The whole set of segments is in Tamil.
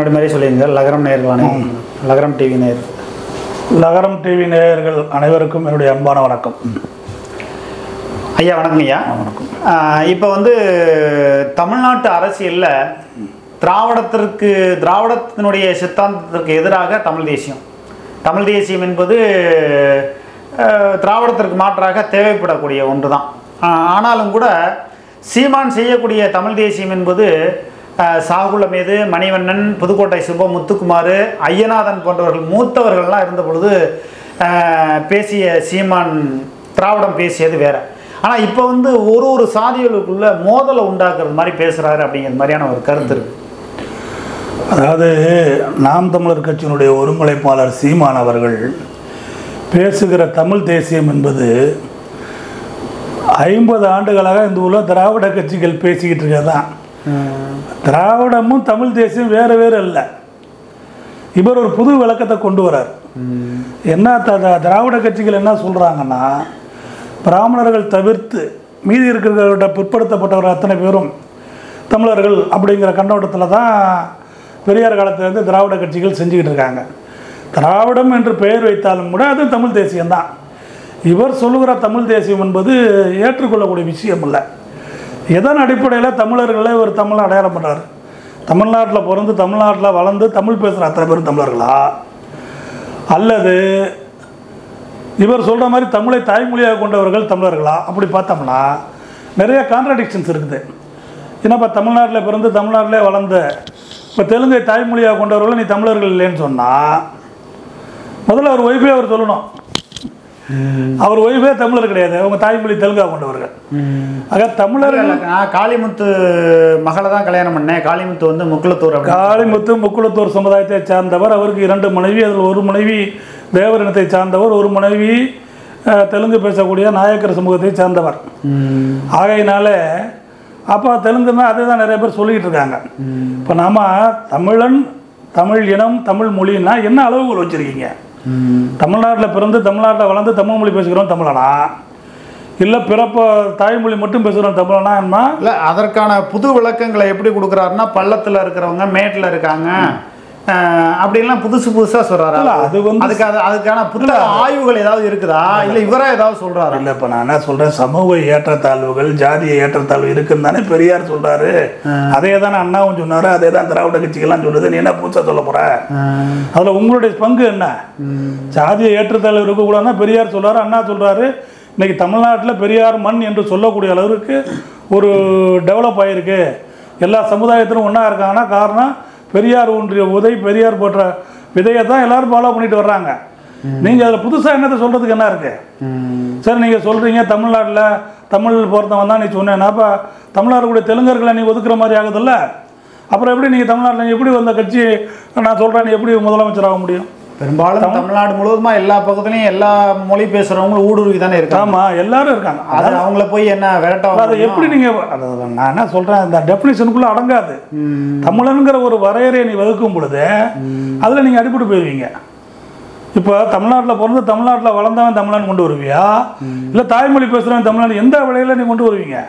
முன்னாடி மாதிரி சொல்லியிருங்க லகரம் நேர்களானே லகரம் டிவி நேர் லகரம் டிவி நேயர்கள் அனைவருக்கும் என்னுடைய அன்பான வணக்கம் ஐயா வணக்கம் ஐயா வணக்கம் இப்போ வந்து தமிழ்நாட்டு அரசியலில் திராவிடத்திற்கு திராவிடத்தினுடைய சித்தாந்தத்திற்கு எதிராக தமிழ் தேசியம் தமிழ் தேசியம் என்பது அஹ், திராவிடத்திற்கு மாற்றாக தேவைப்படக்கூடிய ஒன்று தான் ஆனாலும் கூட சீமான் செய்யக்கூடிய தமிழ் தேசியம் என்பது அஹ், சாகுலமேது மணிவண்ணன் புதுக்கோட்டை சுப்ப முத்துக்குமார் ஐயநாதன் போன்றவர்கள் மூத்தவர்கள்லாம் இருந்த பொழுது அஹ், பேசிய சீமான் திராவிடம் பேசியது வேற ஆனால் இப்போ வந்து ஒரு ஒரு சாதிகளுக்குள்ள மோதலை உண்டாக்குறது மாதிரி பேசுகிறாரு அப்படிங்கிற மாதிரியான ஒரு கருத்து இருக்கு அதாவது நாம் தமிழர் கட்சியினுடைய ஒருங்கிணைப்பாளர் சீமான் அவர்கள் பேசுகிற தமிழ் தேசியம் என்பது ஐம்பது ஆண்டுகளாக இந்த உள்ள திராவிட கட்சிகள் பேசிக்கிட்டு இருக்கதான் திராவிடமும் தமிழ் தேசியம் வேறு வேறு இல்லை இவர் ஒரு புது விளக்கத்தை கொண்டு வரார் என்ன த- த- திராவிட கட்சிகள் என்ன சொல்கிறாங்கன்னா பிராமணர்கள் தவிர்த்து மீதி இருக்கிறவர்கிட்ட பிற்படுத்தப்பட்டவர் அத்தனை பேரும் தமிழர்கள் அப்படிங்கிற கண்ணோட்டத்தில் தான் பெரியார் காலத்திலேருந்து திராவிட கட்சிகள் செஞ்சுக்கிட்டு இருக்காங்க திராவிடம் என்று பெயர் வைத்தாலும் கூட அது தமிழ் தேசியம்தான் இவர் சொல்லுகிற தமிழ் தேசியம் என்பது ஏற்றுக்கொள்ளக்கூடிய விஷயம் இல்லை எதன் அடிப்படையில் தமிழர்களை ஒரு தமிழ் அடையாளம் பண்ணுறாரு தமிழ்நாட்டில் பிறந்து தமிழ்நாட்டில் வளர்ந்து தமிழ் பேசுகிற அத்தனை பேரும் தமிழர்களா அல்லது இவர் சொல்கிற மாதிரி தமிழை தாய்மொழியாக கொண்டவர்கள் தமிழர்களா அப்படி பார்த்தோம்னா நிறைய கான்ட்ரடிக்ஷன்ஸ் இருக்குது ஏன்னா இப்போ தமிழ்நாட்டில் பிறந்து தமிழ்நாட்டிலே வளர்ந்த இப்போ தெலுங்கை தாய்மொழியாக கொண்டவர்கள் நீ தமிழர்கள் இல்லைன்னு சொன்னால் முதல்ல அவர் ஒய்ஃபே அவர் சொல்லணும் அவர் ஒய்ஃபே தமிழர் கிடையாது அவங்க தாய்மொழி தெலுங்காக கொண்டவர்கள் ஆக தமிழர்கள் நான் காளிமுத்து மகளை தான் கல்யாணம் பண்ணேன் காளிமுத்து வந்து முக்குளத்தூர் அப்படி காளிமுத்து முக்குளத்தூர் சமுதாயத்தை சார்ந்தவர் அவருக்கு இரண்டு மனைவி அதில் ஒரு மனைவி தேவர் இனத்தை சார்ந்தவர் ஒரு மனைவி அஹ், தெலுங்கு பேசக்கூடிய நாயக்கர் சமூகத்தை சார்ந்தவர் ஆகையினால அப்போ தெலுங்குன்னா அதே தான் நிறைய பேர் சொல்லிக்கிட்டு இருக்காங்க இப்போ நாம தமிழன் தமிழ் இனம் தமிழ் மொழின்னா என்ன அளவுகள் வச்சுருக்கீங்க தமிழ்நாட்டில் பிறந்து தமிழ்நாட்டில் வளர்ந்து தமிழ் மொழி பேசுகிறோம் தமிழனா இல்லை பிறப்ப தாய்மொழி மட்டும் பேசுகிறோம் தமிழனா என்ன இல்லை அதற்கான புது விளக்கங்களை எப்படி கொடுக்குறாருன்னா பள்ளத்தில் இருக்கிறவங்க மேட்டில் இருக்காங்க அஹ், அப்படின்லாம் புதுசு புதுசாக சொல்கிறாரு இல்ல, அது வந்து- அதுக்கு அது அதுக்கான புத்தக ஆய்வுகள் ஏதாவது இருக்குதா இல்லை இவரா ஏதாவது சொல்கிறாரா இல்லை இப்போ நான் என்ன சொல்கிறேன் சமூக ஏற்றத்தாழ்வுகள் ஜாதிய ஏற்றத்தாழ்வு இருக்குன்னு தானே பெரியார் சொல்கிறாரு அதே தானே அண்ணாவும் சொன்னார் அதே தான் திராவிட கட்சிகள்லாம் சொல்லுது நீ என்ன புதுசாக சொல்ல போகிற அதில் உங்களுடைய பங்கு என்ன ஜாதிய ஏற்றத்தாழ்வு இருக்கக்கூடாதுன்னா பெரியார் சொல்றாரு அண்ணா சொல்கிறாரு இன்னைக்கு தமிழ்நாட்டில் பெரியார் மண் என்று சொல்லக்கூடிய அளவுக்கு ஒரு டெவலப் ஆகிருக்கு எல்லா சமுதாயத்திலும் ஒன்றா இருக்காங்கன்னா காரணம் பெரியார் ஒன்றிய உதை பெரியார் போன்ற விதையை தான் எல்லாரும் ஃபாலோ பண்ணிட்டு வர்றாங்க நீங்கள் அதில் புதுசாக என்னத்தை சொல்கிறதுக்கு என்ன இருக்குது சரி நீங்கள் சொல்கிறீங்க தமிழ்நாட்டில் தமிழ் பொறுத்தவன் தான் நீ சொன்னேன்னா அப்போ தமிழ்நாடு கூட தெலுங்கர்களை நீ ஒதுக்குற மாதிரி ஆகுதுல்ல அப்புறம் எப்படி நீங்கள் தமிழ்நாட்டில் எப்படி வந்த கட்சி நான் சொல்கிறேன் நீ எப்படி முதலமைச்சர் ஆக முடியும் பெரும்பாலும் தமிழ்நாடு முழுவதுமா எல்லா பக்கத்துலையும் எல்லா மொழி பேசுகிறவங்களும் ஊடுருவி தானே இருக்காங்க ஆமாம் எல்லாரும் இருக்காங்க அது அவங்கள போய் என்ன விரட்ட அதை எப்படி நீங்கள் அது நான் என்ன சொல்கிறேன் இந்த டெஃபினேஷனுக்குள்ளே அடங்காது தமிழனுங்கிற ஒரு வரையறையை நீ வகுக்கும் பொழுது அதில் நீங்கள் அடிபட்டு போயிருவீங்க இப்போ தமிழ்நாட்டில் பிறந்து தமிழ்நாட்டில் வளர்ந்தவன் தமிழன் கொண்டு வருவியா இல்லை தாய்மொழி பேசுகிறவன் தமிழன் எந்த வழியில் நீ கொண்டு வருவீங்க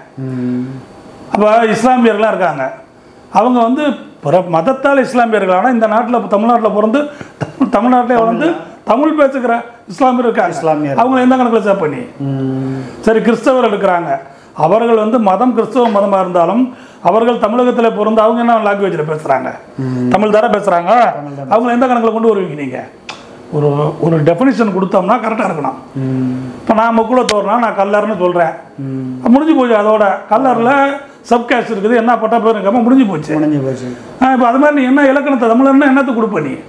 அப்போ இஸ்லாமியர்கள்லாம் இருக்காங்க அவங்க வந்து பிற மதத்தால் இஸ்லாமியர்கள் ஆனால் இந்த நாட்டில் தமிழ்நாட்டில் பிறந்து தமிழ் தமிழ்நாட்டிலே வளர்ந்து தமிழ் பேசுகிற இஸ்லாமியர் இருக்காங்க இஸ்லாமியர். அவங்க எந்த கணக்கில் சேவ் பண்ணி சரி கிறிஸ்தவர்கள் இருக்கிறாங்க அவர்கள் வந்து மதம் கிறிஸ்தவ மதமாக இருந்தாலும் அவர்கள் தமிழகத்தில் பிறந்து அவங்க என்ன லாங்குவேஜில் பேசுகிறாங்க தமிழ் தானே பேசுகிறாங்க அவங்கள எந்த கணக்கில் கொண்டு வருவீங்க நீங்கள் ஒரு ஒரு டெஃபினிஷன் கொடுத்தோம்னா கரெக்டாக இருக்கணும் இப்போ நான் முக்குளத்தோர்னா நான் கல்லர்னு சொல்கிறேன் முடிஞ்சு போச்சு அதோட கல்லரில் சப்கேஸ்ட் இருக்குது என்ன பட்டா பேர் இருக்காம முடிஞ்சு போச்சு முடிஞ்சு போச்சு இப்போ அது மாதிரி நீ என்ன இலக்கணத்தை தமிழர்னா என்னத்தை கொடுப்ப நீ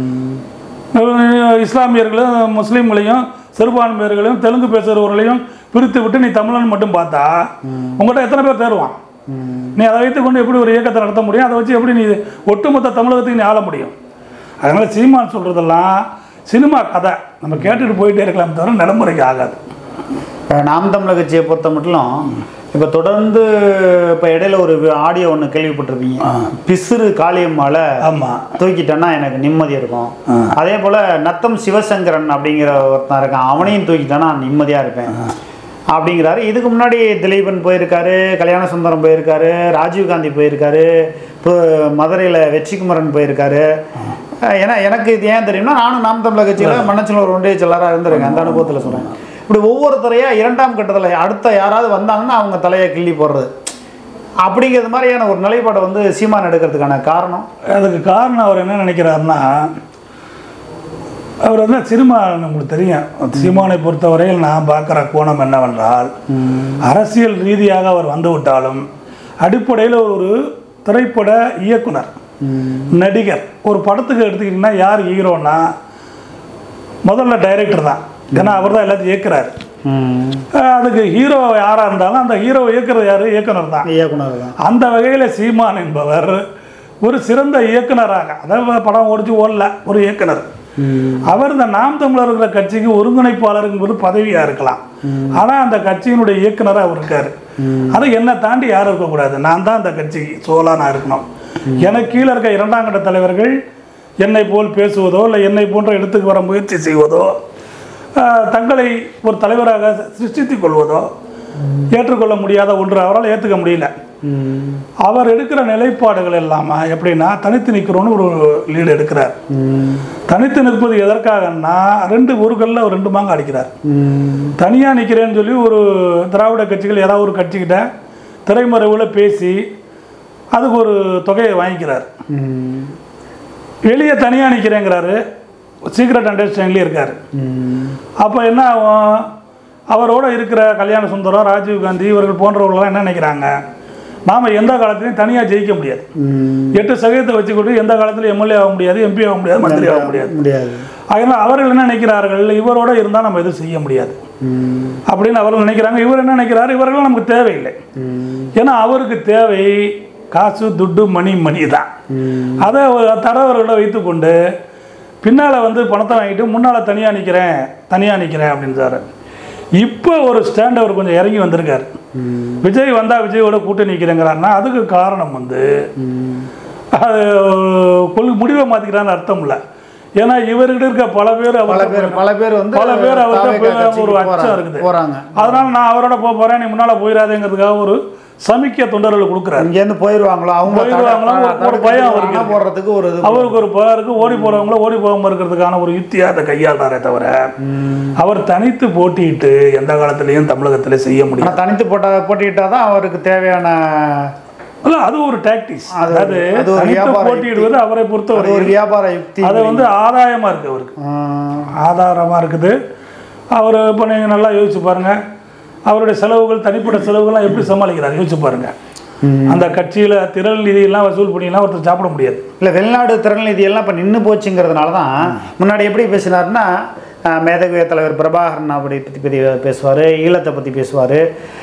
அஹ் இஸ்லாமியர்களும் முஸ்லீம்களையும் சிறுபான்மையர்களையும் தெலுங்கு பேசுகிறவர்களையும் பிரித்து விட்டு நீ தமிழன் மட்டும் பார்த்தா உங்கள்கிட்ட எத்தனை பேர் தேருவான் நீ அதை வைத்துக்கொண்டு எப்படி ஒரு இயக்கத்தை நடத்த முடியும் அதை வச்சு எப்படி நீ ஒட்டுமொத்த தமிழகத்துக்கு நீ ஆள முடியும் அதனால் சீமான் சொல்கிறதெல்லாம் சினிமா கதை நம்ம கேட்டுட்டு போயிட்டே இருக்கலாம் தவிர நடைமுறைக்கு ஆகாது இப்போ நாம் தமிழர் கட்சியை பொறுத்த மட்டும் இப்போ தொடர்ந்து இப்போ இடையில ஒரு ஆடியோ ஒன்று கேள்விப்பட்டிருப்பீங்க பிசிறு காளியம்மால ஆமாம் தூக்கிட்டேன்னா எனக்கு நிம்மதி இருக்கும் அதே போல் நத்தம் சிவசங்கரன் அப்படிங்கிற ஒருத்தன் இருக்கான் அவனையும் தூக்கிட்டேன்னா நான் நிம்மதியாக இருப்பேன் அப்படிங்கிறாரு இதுக்கு முன்னாடி திலீபன் போயிருக்காரு கல்யாண சுந்தரம் போயிருக்காரு ராஜீவ்காந்தி போயிருக்காரு இப்போ மதுரையில் வெற்றிக்குமரன் போயிருக்காரு அஹ் ஏன்னா எனக்கு இது ஏன் தெரியும்னா நானும் நாம் தமிழர் கட்சியில் மன்னச்சலூர் ஒன்றிய செயலராக இருந்திருக்கேன் அந்த அனுபவத்தில் சொல்கிறேன் இப்படி ஒவ்வொருத்தரையா இரண்டாம் கட்டத்தில் அடுத்த யாராவது வந்தாங்கன்னா அவங்க தலையை கிள்ளி போடுறது அப்படிங்கிறது மாதிரியான ஒரு நிலைப்பாடை வந்து சீமான் எடுக்கிறதுக்கான காரணம் அதுக்கு காரணம் அவர் என்ன நினைக்கிறாருன்னா அவர் வந்து சினிமா நம்மளுக்கு தெரியும் சீமானை பொறுத்தவரையில் நான் பார்க்குற கோணம் என்னவென்றால் அரசியல் ரீதியாக அவர் வந்து விட்டாலும் அடிப்படையில் ஒரு திரைப்பட இயக்குனர் நடிகர் ஒரு படத்துக்கு எடுத்துக்கிட்டிங்கன்னா யார் ஹீரோனா முதல்ல டைரக்டர் தான் ஏன்னா அவர் தான் எல்லாத்தையும் இயக்குறாரு அஹ் அதுக்கு ஹீரோ யாராக இருந்தாலும் அந்த ஹீரோ இயக்குறது யார் இயக்குனர் தான் இயக்குனர் தான் அந்த வகையில் சீமான் என்பவர் ஒரு சிறந்த இயக்குனராக அதாவது படம் ஓடிச்சு ஓடல ஒரு இயக்குனர் அவர் இந்த நாம் தமிழர்கள் கட்சிக்கு ஒருங்கிணைப்பாளருங்கிறது பதவியா இருக்கலாம் ஆனா அந்த கட்சியினுடைய இயக்குனரா அவர் இருக்காரு அது என்னை தாண்டி யாரும் இருக்கக்கூடாது நான் தான் அந்த கட்சிக்கு சோழனா இருக்கணும் எனக்கு கீழே இருக்க இரண்டாம் கட்ட தலைவர்கள் என்னை போல் பேசுவதோ இல்லை என்னை போன்ற இடத்துக்கு வர முயற்சி செய்வதோ ஆஹ், தங்களை ஒரு தலைவராக சிருஷ்டித்துக் கொள்வதோ ஏற்றுக்கொள்ள முடியாத ஒன்று அவரால் ஏற்றுக்க முடியல அவர் எடுக்கிற நிலைப்பாடுகள் எல்லாமே எப்படின்னா தனித்து நிற்கிறோன்னு ஒரு லீடு எடுக்கிறார் தனித்து நிற்பது எதற்காகன்னா ரெண்டு ஊர்களில் அவர் ரெண்டு மாங்க அடிக்கிறார் தனியாக நிற்கிறேன்னு சொல்லி ஒரு திராவிட கட்சிகள் ஏதாவது ஒரு கட்சிக்கிட்ட திரைமறைவில் பேசி அதுக்கு ஒரு தொகையை வாங்கிக்கிறார் வெளியே தனியாக நிற்கிறேங்கிறாரு சீக்ரெட் அண்டர்ஸ்டாண்டிங்லேயே இருக்கார் அப்போ என்ன ஆகும் அவரோட இருக்கிற கல்யாண சுந்தரம் ராஜீவ்காந்தி இவர்கள் போன்றவர்கள்லாம் என்ன நினைக்கிறாங்க நாம் எந்த காலத்துலையும் தனியாக ஜெயிக்க முடியாது எட்டு சதவீதத்தை வச்சுக்கிட்டு எந்த காலத்துலையும் எம்எல்ஏ ஆக முடியாது எம்பி ஆக முடியாது மந்திரி ஆக முடியாது முடியாது அதனால் அவர்கள் என்ன நினைக்கிறார்கள் இவரோட இருந்தால் நம்ம எதுவும் செய்ய முடியாது அப்படின்னு அவர்கள் நினைக்கிறாங்க இவர் என்ன நினைக்கிறாரு இவர்கள் நமக்கு தேவையில்லை ஏன்னா அவருக்கு தேவை காசு துட்டு மணி மணி தான் அதை அவர் தரவர்களை வைத்துக்கொண்டு பின்னால் வந்து பணத்தை வாங்கிட்டு முன்னால் தனியாக நிற்கிறேன் தனியாக நிற்கிறேன் அப்படின்னு சார் இப்போ ஒரு ஸ்டாண்ட் அவர் கொஞ்சம் இறங்கி வந்திருக்காரு விஜய் வந்தால் விஜயோட கூட்டணி நிற்கிறேங்கிறாருன்னா அதுக்கு காரணம் வந்து அது கொள் முடிவை மாற்றிக்கிறான்னு அர்த்தம் இல்லை ஏன்னா இவர்கிட்ட இருக்க பல பேர் பல அவர் பேர் பல பேர் வந்து பல பேர் அவர்கிட்ட தாவேகா போய் கட்சிக்கு ஒரு அச்சம் போறாங்க. இருக்குது. போறாங்க அதனால நான் அவரோட போக போறேன் நீ முன்னால போயிடாதேங்கிறதுக்காக ஒரு சமிக்க தொண்டர்கள் கொடுக்குறாரு இங்க இருந்து போயிருவாங்களோ அவங்க போயிருவாங்களோ, தட- ஒரு- ஒரு தடுக்கிறதுக்கு பயம் ஒரு அவருக்கு அணை போடுறதுக்கு ஒரு இது அவருக்கு ஒரு பேருக்கு ஓடி போறவங்கள ஓடி போகாம இருக்கிறதுக்கான ஒரு யுத்தியா அதை கையாளுறாரே தவிர அவர் தனித்து போட்டியிட்டு எந்த காலத்திலையும் தமிழகத்துல செய்ய ஆனா முடியும் தனித்து போட்டா போட்டிட்டா தான் அவருக்கு தேவையான இல்ல அது ஒரு டாக்டிக்ஸ் அது ஒரு- அதாவது அது ஒரு தனித்து வியாபார போட்டியிடுவது அவரை அது பொறுத்தவரை ஒரு வியாபார யுக்தி அது வந்து ஆதாயமா இருக்கு அவருக்கு ஆஹ், ஆதாரமாக இருக்குது அவர் இப்போ நீங்கள் நல்லா யோசிச்சு பாருங்க அவருடைய செலவுகள் தனிப்பட்ட செலவுகள்லாம் எப்படி சமாளிக்கிறார் யோசிச்சு பாருங்க அந்த கட்சியில் திரள் நிதியெல்லாம் வசூல் பண்ணிலாம் ஒருத்தர் சாப்பிட முடியாது இல்ல வெளிநாடு திறன்நிதி எல்லாம் இப்ப நின்னு போச்சுங்கிறதுனால தான் முன்னாடி எப்படி பேசினாருன்னா ஆஹ், மேதகு தலைவர் பிரபாகரன் அப்படி பற்றி பற்றி பேசுவார் ஈழத்தை பற்றி பேசுவார்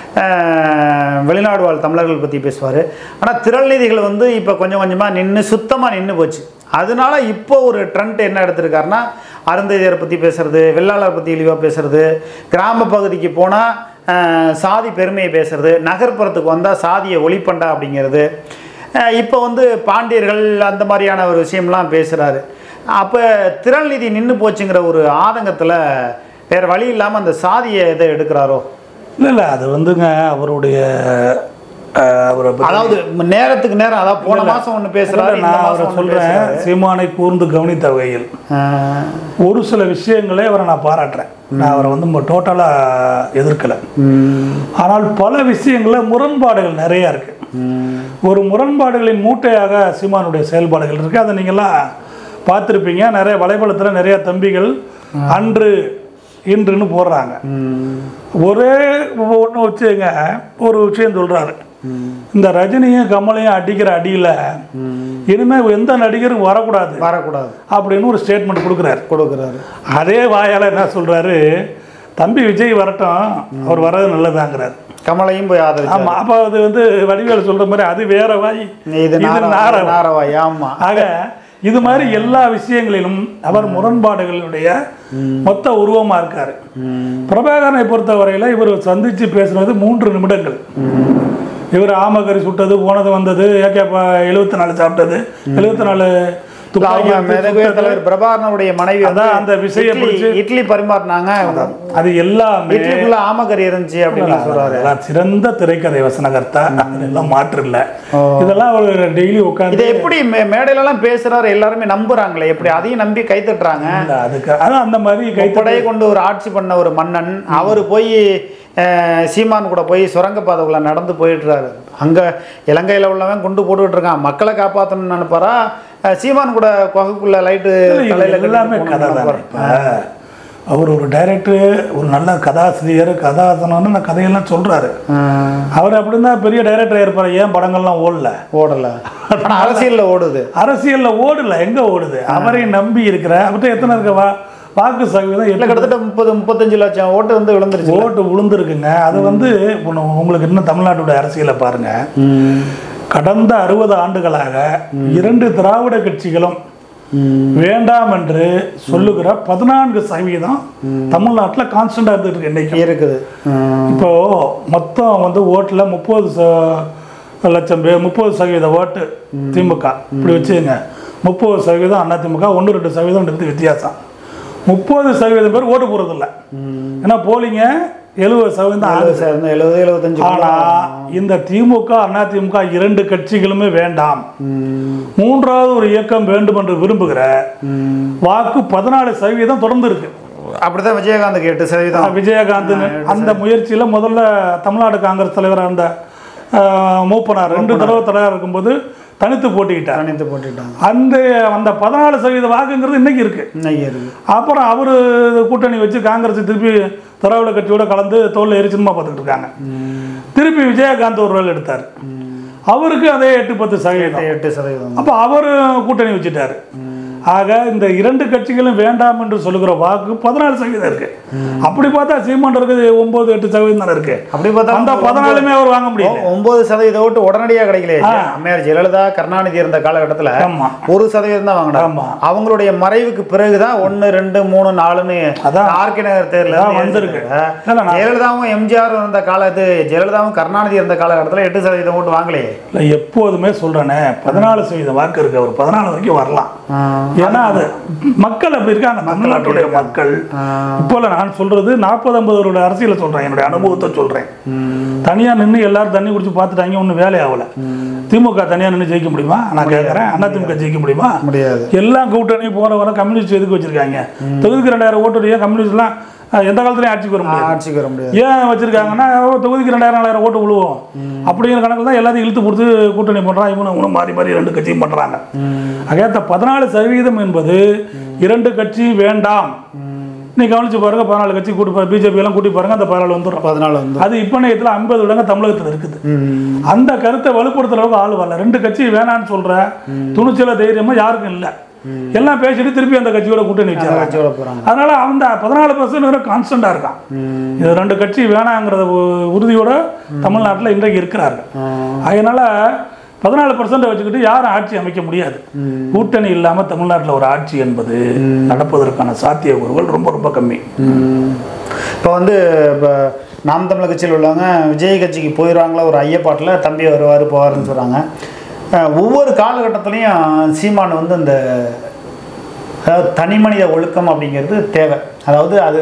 வெளிநாடு வாழ் தமிழர்கள் பற்றி பேசுவார் ஆனால் திரள் நிதிகள் வந்து இப்போ கொஞ்சம் கொஞ்சமாக நின்று சுத்தமாக நின்று போச்சு அதனால இப்போ ஒரு ட்ரெண்ட் என்ன எடுத்திருக்காருன்னா அருந்ததியரை பற்றி பேசுறது வெள்ளாளர் பற்றி இழிவாக பேசுறது கிராம பகுதிக்கு போனால் சாதி பெருமையை பேசுறது நகர்ப்புறத்துக்கு வந்தால் சாதியை ஒளிப்பண்டா அப்படிங்கிறது அஹ் இப்போ வந்து பாண்டியர்கள் அந்த மாதிரியான ஒரு விஷயம்லாம் பேசுகிறாரு அப்போ திரள் நிதி நின்று போச்சுங்கிற ஒரு ஆதங்கத்தில் வேறு வழி இல்லாமல் அந்த சாதியை இதை எடுக்கிறாரோ இல்லை இல்லை அது வந்துங்க அவருடைய அஹ், அவரை பத்தி- அதாவது நேரத்துக்கு நேரம் அதாவது போன மாதம் ஒன்று பேசுகிறாரு இல்ல, நான் அவரை சொல்கிறேன் சீமானை கூர்ந்து கவனித்த வகையில் ஒரு சில விஷயங்களே அவரை நான் பாராட்டுறேன் நான் அவரை வந்து டோட்டலாக எதிர்க்கலை ஆனால் பல விஷயங்களில் முரண்பாடுகள் நிறையா இருக்கு ஒரு முரண்பாடுகளின் மூட்டையாக சீமானுடைய செயல்பாடுகள் இருக்கு அதை நீங்கள்லாம் பார்த்துருப்பீங்க நிறைய வலைபலத்தில் நிறைய தம்பிகள் அன்று இன்றுன்னு போடுறாங்க ஒரே ஒன்று வச்சுங்க ஒரு விஷயம் சொல்றாரு இந்த ரஜினியும் கமலையும் அடிக்கிற அடியில் இனிமே எந்த நடிகரும் வரக்கூடாது வரக்கூடாது அப்படின்னு ஒரு ஸ்டேட்மெண்ட் கொடுக்குறாரு கொடுக்குறாரு அதே வாயால் என்ன சொல்றாரு தம்பி விஜய் வரட்டும் அவர் வர்றது நல்லதாங்கிறார் கமலையும் போய் ஆதரிச்சு ஆமா அப்போ அது வந்து வடிவேல் சொல்ற மாதிரி அது வேற வாய் இது நார நார வாய். நாரவாய் ஆமாம் ஆக இது மாதிரி எல்லா விஷயங்களிலும் அவர் முரண்பாடுகளுடைய மொத்த உருவமா இருக்காரு பிரபாகரனை பொறுத்தவரையில இவர் சந்திச்சு பேசுனது மூன்று நிமிடங்கள் இவர் ஆமக்கறி சுட்டது போனது வந்தது ஏகே எழுபத்தி நாலு சாப்பிட்டது எழுபத்தி நாலு துப்பாக்கி அவங்க எடுத்து மிதகுவே சுட்டது. தலைவர் பிரபாகரனுடைய மனைவி வந்து அதான் அந்த விசையை இட்லி- பிடிச்சு- இட்லி பரிமாறினாங்க அது எல்லாமே இட்லிக்குள்ள ஆமக்கறி இருந்துச்சு அப்படின்னு சொல்றாரு அதெல்லாம் சிறந்த திரைக்கதை வசனகர்த்தா அதெல்லாம் மாற்று இல்ல இதெல்லாம் அவர் டெய்லி உட்காந்து இதை எப்படி மே- மேடையில எல்லாம் பேசுறாரு எல்லாருமே நம்புறாங்களே எப்படி அதையும் நம்பி கை தட்டுறாங்க அதுக்கு அதான் அந்த மாதிரி கை கொடையை கொண்டு ஒரு ஆட்சி பண்ண ஒரு மன்னன் அவர் போய் அஹ், சீமான் கூட போய் சுரங்கப்பாதைக்குள்ள நடந்து போயிட்டுறாரு அங்க இலங்கையில உள்ளவன் குண்டு போட்டுக்கிட்டு இருக்கான் மக்களை காப்பாற்றணும்னு நினைப்பாரா அஹ், சீமான் கூட குகைக்குள்ள லைட்டு தலையில இது எல்லாமே கட்டிட்டு கதை போகணும்னு தானே நினைப்பாரு. இப்போ அவர் ஒரு டைரக்டர் ஒரு நல்ல கதாசிரியர் கதாசனம்னு அந்த கதையெல்லாம் சொல்றாரு அஹ், அவர் அப்படின்னா பெரிய டைரக்டர் இருப்பார் ஏன் படங்கள்லாம் ஓடல ஓடல ஆனா அரசியல்ல ஓடுது அரசியல்ல ஓடல எங்க ஓடுது அவரை நம்பி இருக்கிற அவர்கிட்ட எத்தனை இருக்க வா வாக்கு சதவீதம் இல்ல எட்டு கிட்டத்தட்ட முப்பது முப்பத்தஞ்சு லட்சம் ஓட்டு வந்து விழுந்துருச்சு ஓட்டு விழுந்திருக்குங்க அது வந்து இப்போ நம்ம- உங்களுக்கு இன்னும் தமிழ்நாட்டோட அரசியலை பாருங்க கடந்த அறுபது ஆண்டுகளாக இரண்டு திராவிட கட்சிகளும் வேண்டாம் என்று சொல்லுகிற பதினான்கு சதவீதம் தமிழ்நாட்டில் கான்ஸ்டண்டா இருந்துட்டு இருக்கு இன்னைக்கு இருக்குது அஹ், இப்போ மொத்தம் வந்து ஓட்டில் முப்பது ச- லட்சம் பேர் முப்பது சதவீத ஓட்டு திமுக இப்படி வச்சுங்க முப்பது சதவீதம் அதிமுக ஒன்று ரெண்டு சதவீதம் இருக்கு வித்தியாசம் முப்பது சதவீதம் பேர் ஓட்டு போகிறதில்ல ஏன்னா போலிங்க எழுபது சதவீதம் ஆகுது எழுபது சேர்ந்து எழுபது எழுபத்தஞ்சு ஆனா இந்த திமுக அதிமுக இரண்டு கட்சிகளுமே வேண்டாம் மூன்றாவது ஒரு இயக்கம் வேண்டும் என்று விரும்புகிற வாக்கு பதினாலு சதவீதம் தொடர்ந்து இருக்கு அப்படிதான் விஜயகாந்த் எட்டு சதவீதம் விஜயகாந்த் அந்த முயற்சியில முதல்ல தமிழ்நாடு காங்கிரஸ் தலைவர் அந்த ஆஹ், மூப்பனார் ரெண்டு தடவை தலைவராக இருக்கும்போது தனித்து போட்டிக்கிட்டார் அனைத்து போட்டுட்டாங்க அந்த அந்த பதினாலு சதவீத வாக்குங்கிறது இன்னைக்கு இருக்கு இன்னைக்கு இருக்கு அப்புறம் அவர் கூட்டணி வச்சு காங்கிரஸ் திருப்பி திராவிட கட்சியோட கலந்து தோல்ல ஏறி சினிமா பார்த்துக்கிட்டு இருக்காங்க திருப்பி விஜயகாந்த் ஒரு ரோல் எடுத்தார் அவருக்கு அதே எட்டு பத்து சதவீதம் எட்டு சதவீதம் அப்போ அவர் கூட்டணி வச்சுட்டாரு ஆக இந்த இரண்டு கட்சிகளும் வேண்டாம் என்று சொல்லுகிற வாக்கு பதினாலு சதவீதம் இருக்கு அப்படி பார்த்தா சீமான் இருக்குது ஒன்பது எட்டு சதவீதம் தானே இருக்கு அப்படி பார்த்தா அந்த பதினாலுமே அவர் வாங்க முடியல ஒ- ஒன்பது சதவீத ஓட்டு உடனடியாக கிடைக்கல அம்மையார் ஜெயலலிதா கருணாநிதி இருந்த காலகட்டத்துல ஆமா ஒரு சதவீதம் தான் வாங்கினாங்க ஆமா. அவங்களுடைய மறைவுக்கு பிறகுதான் ஒன்னு ரெண்டு மூணு நாலுன்னு அதான். ஆர்கே நகர் தேர்தல் அதான் வந்திருக்கு. இல்ல, நான் ஜெயலலிதாவும் எம்ஜிஆர் இருந்த காலத்து ஜெயலலிதாவும் கருணாநிதி இருந்த காலகட்டத்துல எட்டு சதவீதம் ஓட்டு வாங்கலையே இல்லை எப்போதுமே சொல்றேனே பதினாலு சதவீத வாக்கு இருக்கு அவர் பதினாலு வரைக்கும் வரலாம் ஏன்னா அது மக்கள் அப்படி இருக்காங்க தமிழ்நாட்டுடைய மக்கள் இப்போ நான் சொல்றது நாற்பது ஐம்பது அரசியலை சொல்றேன் என்னுடைய அனுபவத்தை சொல்றேன் தனியா நின்று எல்லாரும் தண்ணி குடிச்சு பார்த்துட்டாங்க ஒன்றும் வேலை ஆகல திமுக தனியா நின்று ஜெயிக்க முடியுமா நான் கேட்கறேன் அதிமுக ஜெயிக்க முடியுமா முடியாது எல்லா கூட்டணி போற வர கம்யூனிஸ்ட் எதுக்கு வச்சிருக்காங்க தொகுதிக்கு ரெண்டாயிரம் ஓட்டுடைய கம்யூனிஸ்ட்லாம் அஹ், எந்த காலத்துலயும் ஆட்சிக்கு வர முடியாது ஆட்சிக்கு வர முடியாது ஏன் வச்சிருக்காங்கன்னா ஓ, தொகுதிக்கு ரெண்டாயிரம் நாலாயிரம் ஓட்டு விழுவோம் அப்படிங்கிற கணக்கில் தான் எல்லாத்தையும் இழுத்து கொடுத்து கூட்டணி பண்றான் இவனும் இவனும் மாறி மாறி ரெண்டு கட்சியும் பண்றாங்க ஆக பதினாலு சதவீதம் என்பது இரண்டு கட்சி வேண்டாம் நீ கவனிச்சு பாருங்க பதினாலு கட்சி கூட்டி பிஜேபி எல்லாம் கூட்டி பாருங்க அந்த பதினாலு வந்துடும் பதினாலு வந்து அது இப்போ நேரத்தில் ஐம்பது இடங்க தமிழகத்தில் இருக்குது ம். அந்த கருத்தை வலுப்படுத்துற அளவுக்கு ஆள் வரல ரெண்டு கட்சி வேணான்னு சொல்ற துணிச்சல தைரியமா யாருக்கும் இல்லை எல்லாம் பேசிட்டு திருப்பி அந்த கட்சியோட கூட்டணி வச்சாங்க கட்சியோட போறாங்க அதனால அந்த பதினாலு பர்சன்ட் கான்ஸ்டண்டா இருக்கான் இது ரெண்டு கட்சி வேணாங்கிறத உ- உறுதியோட தமிழ்நாட்டில் இன்றைக்கு இருக்கிறார்கள் அதனால பதினாலு பர்சன்ட் வச்சுக்கிட்டு யாரும் ஆட்சி அமைக்க முடியாது கூட்டணி இல்லாம தமிழ்நாட்டில் ஒரு ஆட்சி என்பது நடப்பதற்கான சாத்தியக்கூறுகள் ரொம்ப ரொம்ப கம்மி இப்போ வந்து இப்போ நாம் தமிழர் கட்சியில் உள்ளவங்க விஜய் கட்சிக்கு போயிடுவாங்களா ஒரு ஐயப்பாட்டில் தம்பி வருவார் போவாருன்னு சொல்கிறாங்க ஒவ்வொரு காலகட்டத்துலேயும் சீமான் வந்து இந்த அதாவது தனி மனித ஒழுக்கம் அப்படிங்கிறது தேவை அதாவது அது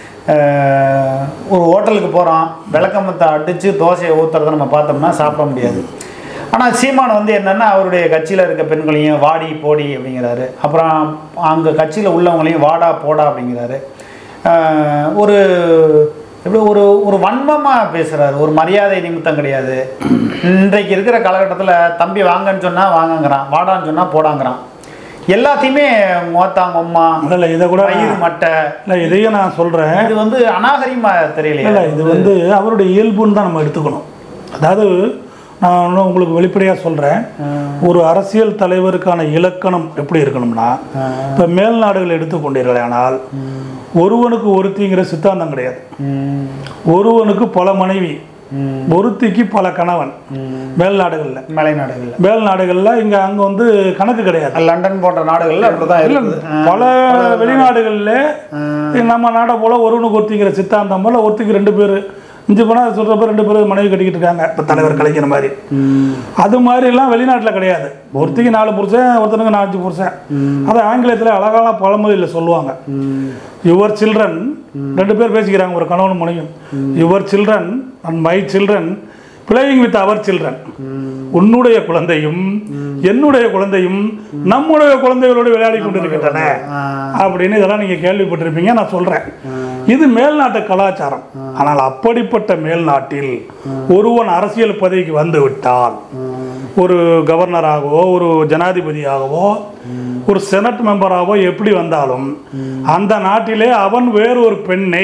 அஹ், ஒரு ஹோட்டலுக்கு போகிறோம் விளக்கமத்தை அடித்து தோசையை ஊற்றுறத நம்ம பார்த்தோம்னா சாப்பிட முடியாது ஆனால் சீமான் வந்து என்னென்னா அவருடைய கட்சியில் இருக்க பெண்களையும் வாடி போடி அப்படிங்கிறாரு அப்புறம் அங்கே கட்சியில் உள்ளவங்களையும் வாடா போடா அப்படிங்கிறாரு ஆஹ் ஒரு எப்படி ஒரு ஒரு வன்மமாக பேசுகிறாரு ஒரு மரியாதை நிமித்தம் கிடையாது இன்றைக்கு இருக்கிற காலகட்டத்தில் தம்பி வாங்கன்னு சொன்னால் வாங்கங்கிறான் வாடான்னு சொன்னால் போடாங்கிறான் எல்லாத்தையுமே மோத்தாங்க அம்மா இல்லை இதை கூட பயிர் மட்டை இல்லை இதையும் நான் சொல்றேன் இது வந்து அநாகரிகமாக தெரியலையா இல்லை இது வந்து அவருடைய இயல்புன்னு தான் நம்ம எடுத்துக்கணும் அதாவது நான் இன்னும் உங்களுக்கு வெளிப்படையாக சொல்கிறேன் ஒரு அரசியல் தலைவருக்கான இலக்கணம் எப்படி இருக்கணும்னா இப்போ மேல் நாடுகள் எடுத்துக்கொண்டீர்களானால் ஒருவனுக்கு ஒருத்திங்கிற சித்தாந்தம் கிடையாது ம், ஒருவனுக்கு பல மனைவி ம், ஒருத்திக்கு பல கணவன் மேல் நாடுகளில் மலை நாடுகளில் மேல் நாடுகளில் இங்கே அங்கே வந்து கணக்கு கிடையாது லண்டன் போன்ற நாடுகளில் அப்படிதான் இருக்குது பல வெளிநாடுகளில் நம்ம நாடை போல ஒருவனுக்கு ஒருத்திங்கிற சித்தாந்தம் போல ஒருத்திக்கு ரெண்டு பேர் இஞ்சி போனால் சொல்கிறப்ப ரெண்டு பேரும் மனைவி கட்டிக்கிட்டு இருக்காங்க இப்போ தலைவர் கலைக்கிற மாதிரி அது மாதிரிலாம் வெளிநாட்டில் கிடையாது ஒருத்திக்கு நாலு புருஷன் ஒருத்தனுக்கு நாலஞ்சு புருஷன் அதை ஆங்கிலத்தில் அழகான பழமொழியில் சொல்லுவாங்க யுவர் சில்ட்ரன் ரெண்டு பேர் பேசிக்கிறாங்க ஒரு கணவன் மனைவியும் your children and my children playing with our children உன்னுடைய குழந்தையும் என்னுடைய குழந்தையும் நம்முடைய குழந்தைகளோடு விளையாடி கொண்டிருக்கின்றன அப்படின்னு இதெல்லாம் நீங்க கேள்விப்பட்டிருப்பீங்க நான் சொல்றேன் இது மேல்நாட்டு கலாச்சாரம் ஆனால் அப்படிப்பட்ட மேல்நாட்டில் ஒருவன் அரசியல் பதவிக்கு வந்து விட்டால் ஒரு கவர்னராகவோ ஒரு ஜனாதிபதியாகவோ ஒரு செனட் மெம்பராகவோ எப்படி வந்தாலும் அந்த நாட்டிலே அவன் வேறு ஒரு பெண்ணை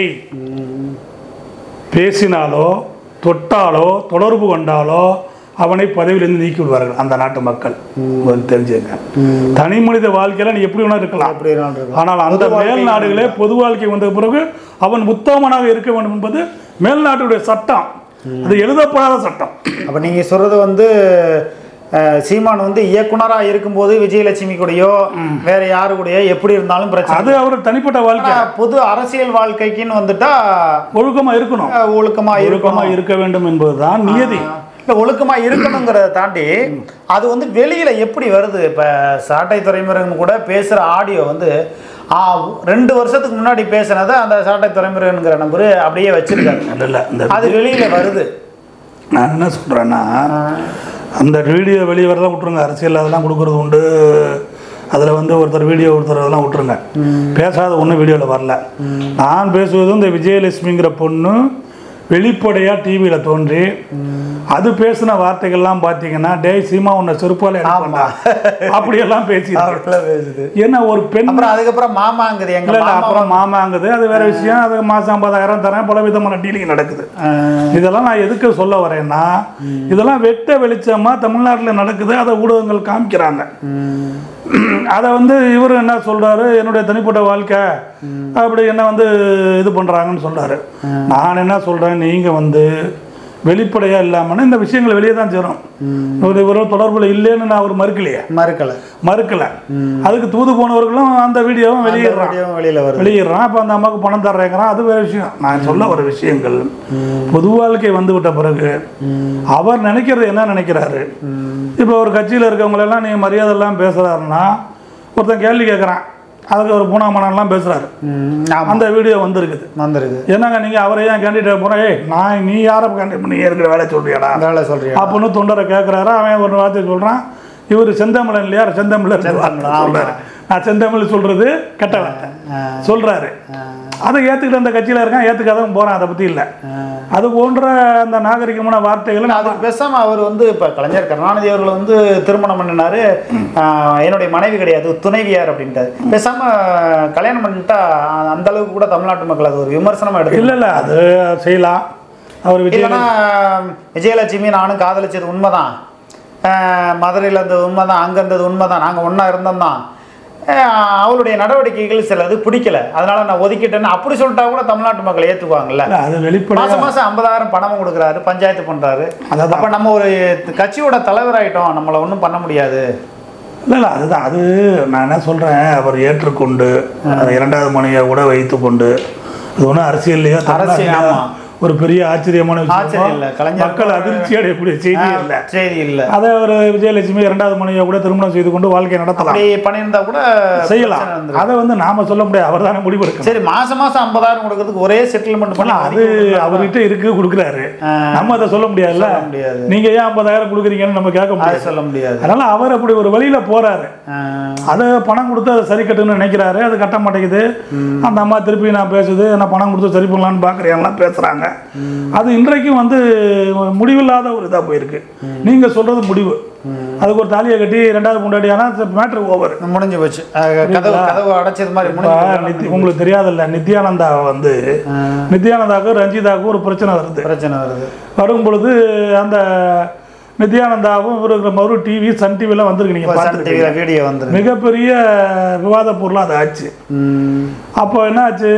பேசினாலோ தொட்டாலோ தொடர்பு கொண்டாலோ அவனை பதவியிலிருந்து நீக்கி விடுவார்கள் அந்த நாட்டு மக்கள் முதல்ல தெரிஞ்சுங்க தனி மனித வாழ்க்கையில நீ எப்படி வேணா இருக்கலாம் அப்படி வேணாலும் இருக்கலாம். ஆனால் அந்த பொது வாழ்க்கை மேல் நாடுகளே பொது வாழ்க்கை வந்த பிறகு அவன் உத்தமனாக இருக்க வேண்டும் என்பது மேல் நாட்டுடைய சட்டம் அது எழுதப்படாத சட்டம் அப்ப நீங்க சொல்றது வந்து அஹ், சீமான் வந்து இயக்குனரா இருக்கும்போது விஜயலட்சுமி கூடயோ வேற யாரு கூடயோ எப்படி இருந்தாலும் பிரச்சனை அது அவர் தனிப்பட்ட வாழ்க்கை ஆனா, பொது அரசியல் வாழ்க்கைக்குன்னு வந்துட்டா ஒழுக்கமா இருக்கணும் அஹ், ஒழுக்கமா ஒழுக்கமா இருக்கணும் இருக்க வேண்டும் என்பதுதான் நியதி இல்ல ஒழுக்கமா இருக்கணுங்கிறத தாண்டி அது வந்து வெளியில எப்படி வருது இப்ப சாட்டை துறைமுருகன் கூட பேசுற ஆடியோ வந்து ஆ, ரெண்டு வருஷத்துக்கு முன்னாடி பேசினதை அந்த சாட்டை துறைமுருகன்கிற நம்பர் அப்படியே வச்சிருக்காரு இல்ல இல்ல இந்த அது வெளியில வருது நான் என்ன சொல்கிறேன்னா அந்த வீடியோ வெளியே வரலாம் விட்ருங்க அரசியல் அதெல்லாம் கொடுக்குறது உண்டு அதில் வந்து ஒருத்தர் வீடியோ ஒருத்தர் அதெல்லாம் விட்ருங்க பேசாத ஒன்றும் வீடியோவில் வரல நான் பேசுவது இந்த விஜயலட்சுமிங்கிற பொண்ணு வெளிப்படையாக டிவியில் தோன்றி அது பேசின வார்த்தைகள்லாம் பார்த்தீங்கன்னா டேய் சீமா உன்னை செருப்பால் எடுப்பாண்டா அப்படியெல்லாம் பேசி பேசுது ஏன்னா ஒரு பெண் அப்புறம் அதுக்கப்புறம் மாமாங்குது எங்க இல்லை இல்லை மாமா அப்புறம் மாமாங்குது அது வேற விஷயம் அது மாதம் ஐம்பதாயிரம் தரேன் பல விதமான டீலிங் நடக்குது அஹ், இதெல்லாம் நான் எதுக்கு சொல்ல வரேன்னா இதெல்லாம் வெட்ட வெளிச்சமா தமிழ்நாட்டில் நடக்குது அதை ஊடகங்கள் காமிக்கிறாங்க அதை வந்து இவர் என்ன சொல்றாரு என்னுடைய தனிப்பட்ட வாழ்க்கை அப்படி என்ன வந்து இது பண்றாங்கன்னு சொல்றாரு நான் என்ன சொல்றேன் நீங்க வந்து வெளிப்படையா இல்லாமன்னா இந்த விஷயங்கள் வெளியே தான் சேரும் ஒரு ஒரு தொடர்புல இல்லைன்னு நான் அவர் மறுக்கலையே மறுக்கல மறுக்கல அதுக்கு தூது போனவர்களும் அந்த வீடியோவும் அந்த வெளியிடுறான் video வெளியில வருது வெளியிடுறான் அப்போ அந்த அம்மாவுக்கு பணம் தர்றேங்கிறான் அது வேற விஷயம் நான் சொல்ல வர விஷயங்கள் பொது வாழ்க்கை வந்து விட்ட பிறகு அவர் நினைக்கிறது என்ன நினைக்கிறாரு இப்போ ஒரு கட்சியில் இருக்கவங்களெல்லாம் நீங்கள் மரியாதை எல்லாம் பேசுகிறாருன்னா ஒருத்தன் கேள்வி கேட்குறான் அதுக்கு ஒரு பூனாமனெல்லாம் பேசுகிறாரு ம், ஆமா அந்த வீடியோ வந்திருக்குது வந்திருக்கு என்னங்க நீங்கள் அவரை ஏன் கேண்டிடேட் போகிறேன் ஏய் நான் நீ யாரை கேண்டிடேட் பண்ணி இருக்கிற வேலையை சொல்றியாடா அந்த வேலை சொல்றியா அப்படின்னு தொண்டரை கேட்குறாரு அவன் ஒரு வார்த்தை சொல்கிறான் இவர் செந்தமிழன் இல்லையா செந்தமிழன் செந்தமிழன், ஆமா. சொல்றாரு நான் செந்தமிழ் சொல்றது கெட்ட வார்த்தை சொல்றாரு அதை ஏத்துக்கிட்டு அந்த கட்சியில இருக்கான் ஏத்துக்காதவன் போறான் அதை பத்தி இல்ல அது போன்ற அந்த நாகரிகமான வார்த்தைகளை நான் அதுக்கு பேசாம அவர் வந்து இப்ப கலைஞர் கருணாநிதி அவர்கள் வந்து திருமணம் பண்ணினாரு ஆஹ், என்னுடைய மனைவி கிடையாது துணைவியார் அப்படின்ட்டாரு பேசாம கல்யாணம் பண்ணிட்டா அந்த அளவுக்கு கூட தமிழ்நாட்டு மக்கள் அது ஒரு விமர்சனமா எடுத்து இல்ல இல்ல அது செய்யலாம் அவர் விஜய் இல்லைன்னா விஜயலட்சுமி நானும் காதலிச்சது உண்மைதான் ஆஹ், மதுரையில இருந்தது உண்மைதான் அங்க இருந்தது உண்மைதான் நாங்க ஒண்ணா இருந்தோம் தான் ஆஹ், அவளுடைய நடவடிக்கைகள் சிலது பிடிக்கல அதனால நான் ஒதுக்கிட்டேன்னு அப்படி சொல்லிட்டா கூட தமிழ்நாட்டு மக்கள் ஏத்துக்குவாங்கல்ல இல்ல, அது வெளிப்படையா மாசம் மாசம் ஐம்பதாயிரம் பணமும் கொடுக்குறாரு பஞ்சாயத்து பண்றாரு அதான். அப்ப நம்ம ஒரு கட்சியோட தலைவர் ஆயிட்டோம் நம்மள ஒண்ணும் பண்ண முடியாது இல்ல இல்ல அதுதான் அது நான் என்ன சொல்றேன் அவர் ஏற்றுக்கொண்டு அதை இரண்டாவது மனைவியை கூட வைத்துக்கொண்டு அது ஒன்றும் அரசியல்லையோ அரசியல், தமிழ்நாட்டிலயோ ஆமா. ஒரு பெரிய ஆச்சரியமான ஆச்சரியம் இல்ல. விஷயம் கலைஞர் மக்கள் அதிர்ச்சி அடையக்கூடிய செய்தி ஆஹ், இல்லை செய்தி இல்ல அதை ஒரு விஜயலட்சுமி இரண்டாவது மனைவியை கூட திருமணம் செய்து கொண்டு வாழ்க்கை நடத்தலாம் அப்படி பண்ணியிருந்தா கூட செய்யலாம் பிரச்சனை இருந்திருக்கும். அதை வந்து நாம சொல்ல முடியாது அவர் தானே முடிவெடுக்கணும் சரி மாசம் மாசம் ஐம்பதாயிரம் கொடுக்கறதுக்கு ஒரே செட்டில்மெண்ட் பண்ணி அது அவர்கிட்ட இருக்கு கொடுக்குறாரு ஆ. நம்ம அதை சொல்ல முடியாதுல்ல சொல்ல முடியாது. நீங்க ஏன் ஐம்பதாயிரம் கொடுக்குறீங்கன்னு நம்ம கேட்க அது முடியாது சொல்ல முடியாது அதனால அவர் அப்படி ஒரு வழியில போறாரு ஆஹ், அதை பணம் கொடுத்து அதை சரி கட்டுன்னு நினைக்கிறாரு அது கட்ட மாட்டேங்குது அந்த அம்மா திருப்பி நான் பேசுது நான் பணம் கொடுத்து சரி பண்ணலான்னு பார்க்குறேன்லாம் பேசுறாங்க அது இன்றைக்கும் வந்து முடிவில்லாத ஒரு இதாக போயிருக்கு நீங்க சொல்றது முடிவு அதுக்கு ஒரு தாலியை கட்டி ரெண்டாவது முன்னாடி ஆனால் மேட்ரு ஓவர் முடிஞ்சு போச்சு அஹ், கதவு கதவு அடைச்சது மாதிரி இப்போ முடிஞ்சு நித்தி உங்களுக்கு தெரியாதுல்ல நித்யானந்தா வந்து நித்யானந்தாவுக்கும் ரஞ்சிதாவுக்கும் ஒரு பிரச்சனை வருது பிரச்சனை வருது வரும் பொழுது அந்த நித்யானந்தாவும் இவருக்கு மறு டிவி சன் டிவிலாம் வந்திருக்கு நீங்கள் சன் பார்த்துருக்கீங்க டிவியில் வீடியோ வந்துரு மிகப்பெரிய விவாத பொருளாக அது ஆச்சு ம், அப்போ என்ன ஆச்சு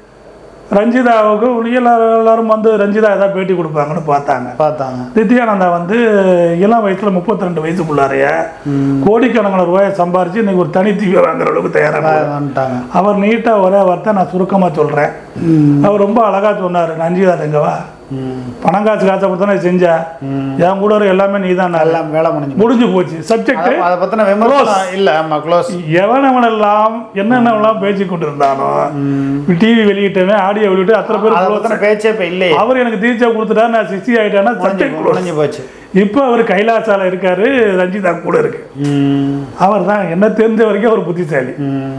ரஞ்சிதாவுக்கு எல்லாரும் எல்லாரும் வந்து ரஞ்சிதா ஏதாவது பேட்டி கொடுப்பாங்கன்னு பார்த்தாங்க பார்த்தாங்க நித்யானந்தா வந்து இளம் வயசுல 32 ரெண்டு வயசுக்குள்ளாரைய கோடிக்கணக்கான ரூபாயை சம்பாரிச்சு இன்னைக்கு ஒரு தனி தீவை வாங்குற அளவுக்கு தயாராக வந்துட்டாங்க அவர் நீட்டாக ஒரே வார்த்தை நான் சுருக்கமாக சொல்கிறேன் அவர் ரொம்ப அழகா சொன்னார் நஞ்சிதா தங்கவா பணம் காசு காசை கொடுத்தானே செஞ்ச என் கூட இருக்க எல்லாமே நீ தான் எல்லாம் வேலை முடிஞ்சு முடிஞ்சு போச்சு சப்ஜெக்ட் அதை பத்தின விமர்சனம் இல்ல ஆமா க்ளோஸ் எவனவனெல்லாம் என்னென்னவெல்லாம் பேச்சு கொண்டு இருந்தானோ டிவி வெளியிட்டவன் ஆடியோ வெளியிட்டு அத்தனை பேர் அதை close. பத்தின பேச்சே இப்ப இல்லையே அவர் எனக்கு தீர்ச்சா கொடுத்துட்டா நான் சிசி ஆயிட்டேன்னா சப்ஜெக்ட் முடிஞ்சு போச்சு இப்போ அவர் கைலாசால இருக்காரு ரஞ்சிதா கூட இருக்கு அவர் தான் என்ன தெரிஞ்ச வரைக்கும் அவர் புத்திசாலி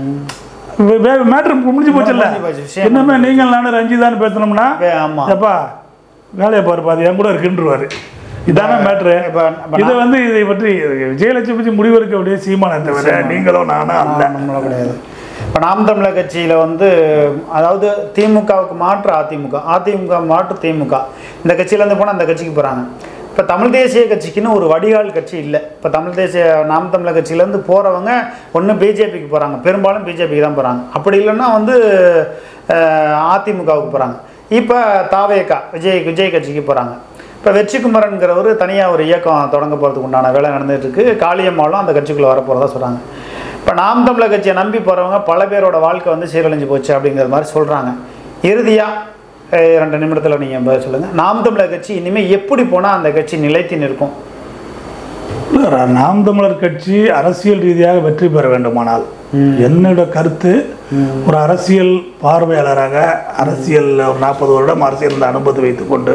மேட்ரு முடிஞ்சு போச்சுல்ல முடிஞ்சு போச்சு, விஷயம் என்னமே நீங்கள் நானும் ரஞ்சிதான்னு பேசணும்னா வே- ஆமா எப்பா வேலையை பாரு பாது என் கூட இருக்குன்றுவாரு இதான மேட்ரு இப்ப இப்ப இதை வந்து இதை பற்றி விஜயலட்சுமி பற்றி முடிவெடுக்க வேண்டிய சீமானை தவிர நீங்களும் நானும் அல்ல நம்மள கிடையாது இப்போ நாம் தமிழர் கட்சியில் வந்து அதாவது திமுகவுக்கு மாற்று அதிமுக அதிமுக மாற்று திமுக இந்த கட்சியிலேருந்து போனால் அந்த கட்சிக்கு போகிறாங்க இப்போ தமிழ் தேசிய கட்சிக்குன்னு ஒரு வடிகால் கட்சி இல்லை இப்போ தமிழ் தேசிய நாம் தமிழர் கட்சியிலேருந்து போகிறவங்க ஒன்று பிஜேபிக்கு போகிறாங்க பெரும்பாலும் பிஜேபிக்கு தான் போகிறாங்க அப்படி இல்லைன்னா வந்து அஹ், அதிமுகவுக்கு போகிறாங்க இப்போ தாவேகா விஜய் விஜய் கட்சிக்கு போகிறாங்க இப்போ வெற்றிக்குமரன்கிறவர் தனியாக ஒரு இயக்கம் தொடங்க போகிறதுக்கு உண்டான வேலை நடந்துட்டு இருக்கு காளியம்மாளும் அந்த கட்சிக்குள்ளே வர போகிறதா சொல்கிறாங்க இப்போ நாம் தமிழர் கட்சியை நம்பி போகிறவங்க பல பேரோட வாழ்க்கை வந்து சீரழிஞ்சு போச்சு அப்படிங்கிற மாதிரி சொல்கிறாங்க இறுதியாக ரெண்டு நிமிடத்தில் நீங்கள் பதில் சொல்லுங்கள் நாம் தமிழர் கட்சி இனிமேல் எப்படி போனால் அந்த கட்சி நிலைத்து நிற்கும் இல்ல, நாம் தமிழர் கட்சி அரசியல் ரீதியாக வெற்றி பெற வேண்டுமானால் என்னோட கருத்து ஒரு அரசியல் பார்வையாளராக அரசியல் ஒரு நாற்பது வருடம் அரசியல் இருந்த அனுபவத்தை வைத்துக்கொண்டு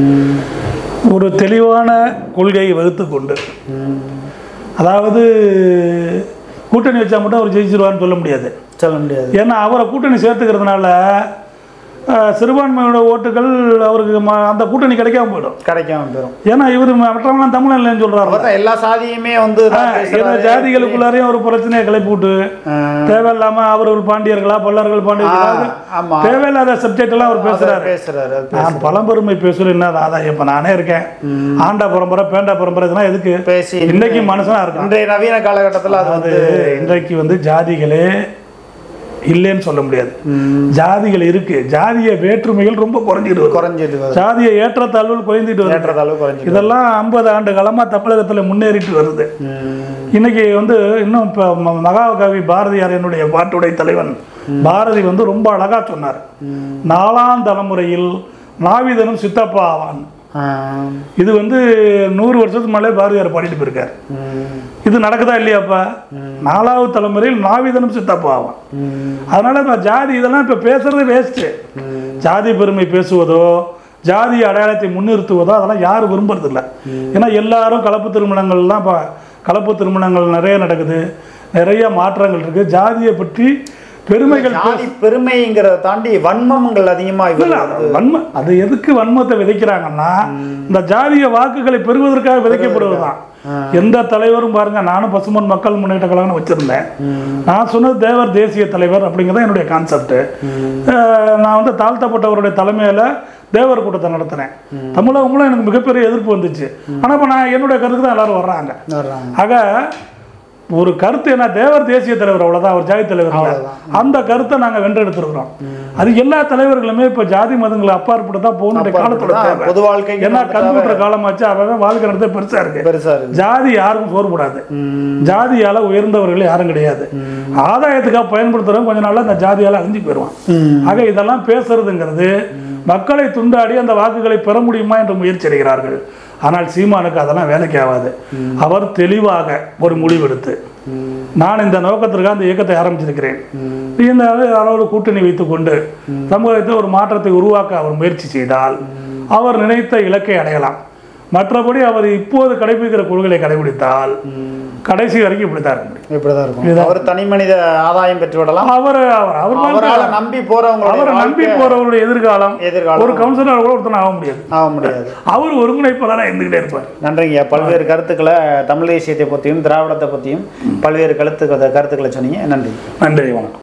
ஒரு தெளிவான கொள்கையை வகுத்து கொண்டு அதாவது கூட்டணி வச்சா மட்டும் அவர் ஜெயிச்சிருவார்னு சொல்ல முடியாது சொல்ல முடியாது ஏன்னா அவரை கூட்டணி சேர்த்துக்கிறதுனால அஹ், சிறுபான்மையோட ஓட்டுகள் அவருக்கு ம- அந்த கூட்டணி கிடைக்காம போயிடும் கிடைக்காம போயிடும் ஏன்னா இவர் மற்றவங்களாம் தமிழ் இல்லைன்னு சொல்றாரு அவர் தான் எல்லா சாதியுமே வந்து தான் ஏன்னா பேசுறாரு. ஜாதிகளுக்குள்ளாரையும் ஒரு பிரச்சனையை கிளப்பி விட்டு ஆஹ், தேவையில்லாம அவர்கள் பாண்டியர்களா பல்லர்கள் பாண்டியர்களா ஆமா தேவையில்லாத சப்ஜெக்ட் எல்லாம் அவர் அவர் பேசுறாரு பேசுறாரு அது நான் பழம்பெருமை பேசுறேன் என்ன அதான் இப்ப நானே இருக்கேன் ஆண்டா பரம்பரை பேண்டா பரம்பரை இதெல்லாம் எதுக்கு பேசி இன்னைக்கு மனுஷனா இருக்கான் இன்றைய நவீன காலகட்டத்தில் அது அது வந்து இன்றைக்கு வந்து ஜாதிகளே இல்லைன்னு சொல்ல முடியாது ஜாதிகள் இருக்கு ஜாதிய வேற்றுமைகள் ரொம்ப குறைஞ்சிட்டு வருது குறைஞ்சிட்டு வருது ஜாதிய ஏற்றத்தாழ்வுகள் குறைஞ்சிட்டு வருது ஏற்றத்தாழ்வு குறைஞ்சிட்டு இதெல்லாம் ஐம்பது ஆண்டு காலமா தமிழகத்துல முன்னேறிட்டு வருது ம். இன்னைக்கு வந்து இன்னும் இப்போ ம- மகாகவி பாரதியார் என்னுடைய பாட்டுடைய தலைவன் பாரதி வந்து ரொம்ப அழகா சொன்னார் நாலாம் தலைமுறையில் நாவிதனும் சித்தப்பா ஆவான் ஆஹ், இது வந்து நூறு வருஷத்துக்கு மேலே பாரதியார் பாடிட்டு போயிருக்காரு ம். இது நடக்குதா இல்லையாப்பா நாலாவது தலைமுறையில் நாவிதனும் சித்தப்பா ஆவான் ம். அதனால இப்ப ஜாதி இதெல்லாம் இப்ப பேசுறது வேஸ்ட் ஜாதி பெருமை பேசுவதோ ஜாதி அடையாளத்தை முன்னிறுத்துவதோ அதெல்லாம் யாரும் விரும்புறது இல்ல ஏன்னா எல்லாரும் கலப்பு திருமணங்கள்லாம் இப்போ கலப்பு திருமணங்கள் நிறைய நடக்குது நிறைய மாற்றங்கள் இருக்கு ஜாதியை பற்றி பெருமைகள் ஜாதி பெருமைங்கிறத தாண்டி வன்மங்கள் அதிகமா இல்ல, இவர் அது வன்ம அது எதுக்கு வன்மத்தை விதைக்கிறாங்கன்னா இந்த ஜாதிய வாக்குகளை பெறுவதற்காக விதைக்கப்படுவதுதான் எந்த தலைவரும் பாருங்க நானும் பசுமன் மக்கள் முன்னேற்ற கழகம்னு வச்சிருந்தேன் நான் சொன்னது தேவர் தேசிய தலைவர் அப்படிங்கிறது என்னுடைய கான்செப்ட் நான் வந்து தாழ்த்தப்பட்டவருடைய தலைமையில தேவர் கூட்டத்தை நடத்தினேன் தமிழகங்களும் எனக்கு மிகப்பெரிய எதிர்ப்பு வந்துச்சு ஆனா இப்ப நான் என்னுடைய கருத்து தான் எல்லாரும் வர்றாங்க வர்றாங்க ஆக ஒரு கருத்து என்ன தேவர் தேசிய தலைவர் அவ்வளவுதான் அவர் ஜாதி தலைவர் இல்ல. அந்த கருத்தை நாங்க வென்றெடுத்திருக்கிறோம் அது எல்லா தலைவர்களுமே இப்ப ஜாதி மதங்களை அப்பாற்பட்டு தான் போகணுடைய காலத்தோட தான் தேவை பொது வாழ்க்கைக்கு ஏன்னா கம்ப்யூட்டர் காலமாச்சு அவன் வாழ்க்கை நடத்த பெருசா இருக்கு பெருசா இருக்கு ஜாதி யாருக்கும் சோறுபடாது ஜாதியால உயர்ந்தவர்கள் யாரும் கிடையாது ஆதாயத்துக்காக பயன்படுத்துறவங்க கொஞ்ச நாள்ல அந்த ஜாதியால அழிஞ்சு போயிடுவான் ஆக இதெல்லாம் பேசுறதுங்கிறது மக்களை துண்டாடி அந்த வாக்குகளை பெற முடியுமா என்று முயற்சி எடுக்கிறார்கள் ஆனால் சீமானுக்கு அதெல்லாம் வேலைக்கு ஆகாது அவர் தெளிவாக ஒரு முடிவெடுத்து நான் இந்த நோக்கத்திற்காக அந்த இயக்கத்தை ஆரம்பிச்சிருக்கிறேன் இந்த அளவு கூட்டணி வைத்துக்கொண்டு சமூகத்தில் ஒரு மாற்றத்தை உருவாக்க அவர் முயற்சி செய்தால் அவர் நினைத்த இலக்கை அடையலாம் மற்றபடி அவர் இப்போது கடைபிடிக்கிற கொள்கைகளை கடைபிடித்தால் கடைசி வரைக்கும் இப்படித்தான் இருக்க முடியும் இப்படிதான் இருக்கும் அவர் தனி மனித ஆதாயம் பெற்று விடலாம் அவர் அவர் அவர் அவரால நம்பி போறவங்களுடைய அவரை நம்பி வாழ்க்கை போறவருடைய எதிர்காலம் எதிர்காலம் ஒரு கவுன்சிலர் கூட ஒருத்தன் ஆக முடியாது ஆக முடியாது அவர் ஒருங்கிணைப்பாளராக இருந்துகிட்டே இருப்பார் நன்றிங்க பல்வேறு கருத்துக்களை தமிழ் தேசியத்தை பற்றியும் திராவிடத்தை பற்றியும் பல்வேறு கருத்து கருத்துக்களை சொன்னீங்க நன்றி நன்றி வணக்கம்